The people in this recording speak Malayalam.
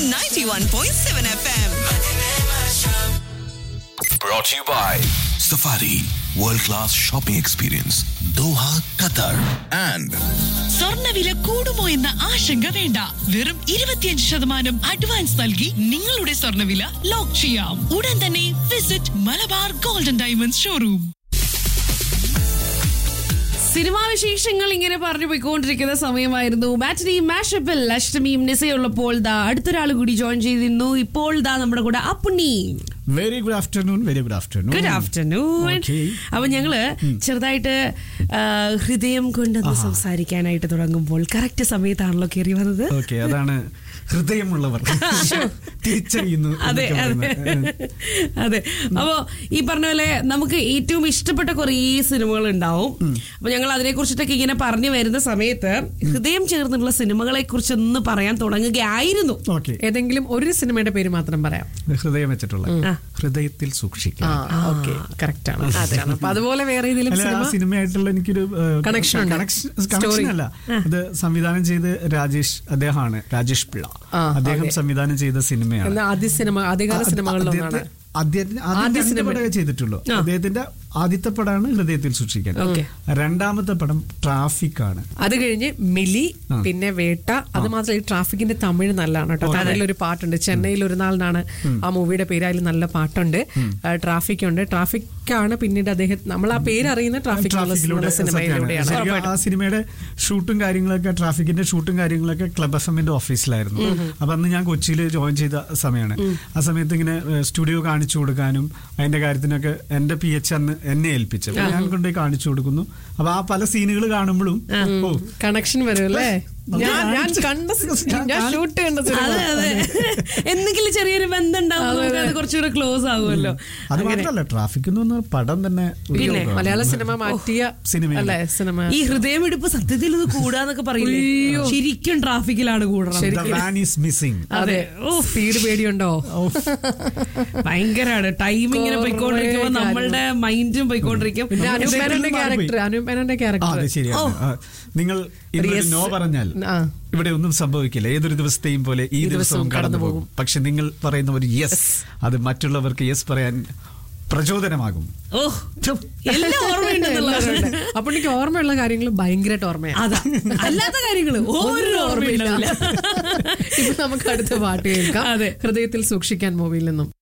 91.7 FM. Brought to you by Safari World Class Shopping Experience Doha, Qatar and സ്വർണ്ണവില കൂടുമോ എന്ന ആശങ്ക വേണ്ട വെറും ഇരുപത്തിയഞ്ച് ശതമാനം അഡ്വാൻസ് നൽകി നിങ്ങളുടെ സ്വർണ്ണവില ലോക്ക് ചെയ്യാം ഉടൻ തന്നെ visit Malabar golden diamonds showroom സിനിമാ വിശേഷങ്ങൾ ഇങ്ങനെ പറഞ്ഞു പോയിക്കൊണ്ടിരിക്കുന്ന സമയമായിരുന്നു മാറ്റിനി മാഷപ്പിൽ അഷ്ടമിയും നിസയുള്ളപ്പോൾ ദാ അടുത്തൊരാൾ കൂടി ജോയിൻ ചെയ്തിരുന്നു ഇപ്പോൾ ദാ നമ്മുടെ കൂടെ Appunni very good afternoon very good afternoon good afternoon Okay. അപ്പൊ ഞങ്ങള് ചെറുതായിട്ട് ആ, ഹൃദയം കൊണ്ടൊന്ന് സംസാരിക്കാനായിട്ട് തുടങ്ങുമ്പോൾ കറക്റ്റ് സമയത്താണല്ലോ കയറി വന്നത് ഓക്കെ അതാണ് ഹൃദയമുള്ളവർ തിരിച്ചറിയുന്നു അതെ എന്നൊക്കെ അതെ പറയുന്നത്. അതെ അപ്പോ ഈ പറഞ്ഞ പോലെ നമുക്ക് ഏറ്റവും ഇഷ്ടപ്പെട്ട കുറേ സിനിമകൾ ഉണ്ടാവും അപ്പൊ ഞങ്ങൾ അതിനെ കുറിച്ചിട്ടൊക്കെ ഇങ്ങനെ പറഞ്ഞു വരുന്ന സമയത്ത് ഹൃദയം ചേർന്നുള്ള സിനിമകളെ കുറിച്ചൊന്ന് പറയാൻ തുടങ്ങുകയായിരുന്നു ഓക്കെ ഏതെങ്കിലും ഒരു സിനിമയുടെ പേര് മാത്രം പറയാം ഹൃദയം വെച്ചിട്ടുള്ള ഹൃദയത്തിൽ സൂക്ഷിക്കാം ഓക്കെ കറക്റ്റ് ആണ് അതാണ് അപ്പൊ അതുപോലെ വേറെ ഏതെങ്കിലും അല്ല ആ സിനിമ സിനിമയായിട്ടുള്ള എനിക്കൊരു Connection ഉണ്ട്. കണക്ഷൻ അല്ല അത് സംവിധാനം ചെയ്ത് രാജേഷ് അദ്ദേഹമാണ് രാജേഷ് പിള്ള ആ, അദ്ദേഹം okay. സംവിധാനം ചെയ്ത സിനിമയാണ് എന്ന ആദ്യ സിനിമ ആദ്യകാല സിനിമകളിലൊന്നാണ് അദ്ദേഹത്തെ- അദ്ദേഹത്തിന് ആദ്യം ആദ്യ രണ്ട് സിനിമ. പടമേ ചെയ്തിട്ടുള്ളൂ അദ്ദേഹത്തിന്റെ ആദ്യത്തെ പടമാണ് ഹൃദയത്തിൽ സൂക്ഷിക്കാൻ Okay. രണ്ടാമത്തെ പടം ട്രാഫിക് ആണ് അത് കഴിഞ്ഞ് മിലി ആ. പിന്നെ വേട്ട അത് മാത്രമല്ല ഈ ട്രാഫിക്കിന്റെ തമിഴ് നല്ലതാണ് കേട്ടോ തമിഴിൽ ഒരു പാട്ടുണ്ട് ചെന്നൈയിൽ ഒരു നാളിനാണ് ആ മൂവിയുടെ പേര് അതിൽ നല്ല പാട്ടുണ്ട് ട്രാഫിക് ഉണ്ട് ട്രാഫിക് ആണ് പിന്നീട് അദ്ദേഹം നമ്മൾ ആ പേര് അറിയുന്ന ട്രാഫിക് ട്രാഫിക്കിലൂടെ സിനിമയിലൂടെയാണ് സത്യമാണ്. ശരിക്കും ആ സിനിമയുടെ ഷൂട്ടും കാര്യങ്ങളൊക്കെ ട്രാഫിക്കിന്റെ ഷൂട്ടും കാര്യങ്ങളൊക്കെ ക്ലബ് എഫ് എമ്മിന്റെ ഓഫീസിലായിരുന്നു അപ്പൊ അന്ന് ഞാൻ കൊച്ചിയിൽ ജോയിൻ ചെയ്ത സമയമാണ് ആ സമയത്ത് ഇങ്ങനെ സ്റ്റുഡിയോ കാണിച്ചു കൊടുക്കാനും അതിന്റെ കാര്യത്തിനൊക്കെ എന്റെ പി എച്ച് അന്ന് എന്നെ ഏൽപ്പിച്ചു അപ്പൊ ഞാൻ കൊണ്ടുപോയി കാണിച്ചു കൊടുക്കുന്നു അപ്പൊ ആ പല സീനുകൾ കാണുമ്പോഴും ഓ കണക്ഷൻ വരും അല്ലേ അത് ഞാൻ ഞാൻ കാണിച്ച- കണ്ട സി- ഞാൻ ഞാൻ കാണി- ഷൂട്ട് കണ്ട സിനിമ അതെ അതെ എന്തെങ്കിലും ചെറിയൊരു ബന്ധം ഉണ്ടാവും നമുക്ക് അത് കുറച്ചുകൂടെ ക്ലോസ് ആകുമല്ലോ അത് മാത്രല്ല ട്രാഫിക് എന്ന് പറഞ്ഞ പടം തന്നെ ഒരു പിന്നെ ലോകമാണ്. മലയാള സിനിമ മാറ്റിയ സിനിമയാണ്. അല്ലേ സിനിമ ഈ ഹൃദയമിടിപ്പ് സത്യത്തിൽ ഇത് കൂടാന്നൊക്കെ പറയില്ലേ ശരിക്കും ട്രാഫിക്കിലാണ് കൂടണം The van is missing. അതെ ഓ. സ്പീഡ് പേടിയുണ്ടോ ഭയങ്കരമാണ് ടൈം ഇങ്ങനെ കുറേ പോയിക്കൊണ്ടിരിക്കുമ്പോ കാര്യങ്ങൾ. നമ്മളുടെ മൈൻഡും പോയിക്കൊണ്ടിരിക്കും പിന്നെ നമുക്ക് അനുപേനന്റെ എന്തെങ്കിലും ക്യാരക്ടർ മാറിപ്പോയി. അനുപേനന്റെ ആ, ക്യാരക്ടർ അത് ശരിയാണ് ആ, നിങ്ങൾ ഇന്നൊരു Yes. നോ പറഞ്ഞാൽ ആ. ഇവിടെ ഒന്നും സംഭവിക്കില്ല ഏതൊരു ദിവസത്തെയും പോലെ ഈ ദിവസവും കടന്നു പോകും പക്ഷെ നിങ്ങൾ പറയുന്ന ഒരു യെസ് അത് മറ്റുള്ളവർക്ക് യെസ് പറയാൻ പ്രചോദനമാകും ഓ എല്ലാം ഓർമ്മയുണ്ടെന്നുള്ളതാണ് അപ്പൊ എനിക്ക് ഓർമ്മയുള്ള കാര്യങ്ങൾ ഭയങ്കരമായിട്ട് ഓർമ്മയാണ് അതാ അല്ലാത്ത കാര്യങ്ങള് ഒരു ഓർമ്മയില്ല ഇപ്പൊ നമുക്ക് അടുത്ത പാട്ട് കേൾക്കാം അതെ. ഹൃദയത്തിൽ സൂക്ഷിക്കാൻ മൂവിയിൽ നിന്നും